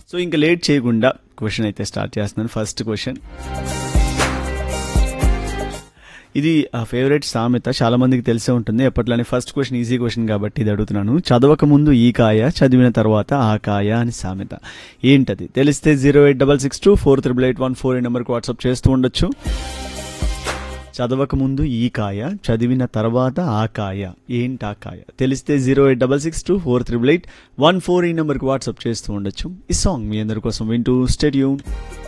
so ఇంకా late చేయకుండా question అయితే స్టార్ట్ చేస్తున్నాను ఫస్ట్ క్వశ్చన్ ఇది ఆ ఫేవరెట్ సామెత చాలా మందికి తెలిసే ఉంటుంది ఎప్పట్లానే ఫస్ట్ క్వశ్చన్ ఈజీ క్వశ్చన్ కాబట్టి ఇది అడుగుతున్నాను చదవక ముందు ఈ కాయ చదివిన తర్వాత ఆ కాయ అని సామెత ఏంటది తెలిస్తే zero eight double six two four triple eight one four ఈ నెంబర్కి వాట్సాప్ చేస్తూ ఉండొచ్చు చదవక ముందు ఈ కాయ చదివిన తర్వాత ఆ కాయ ఏంటి ఆ కాయ తెలిస్తే zero eight double six two four triple eight one four ఈ నెంబర్కి వాట్సాప్ చేస్తూ ఉండొచ్చు ఈ సాంగ్ మీ అందరి కోసం వింటూ స్టేడియం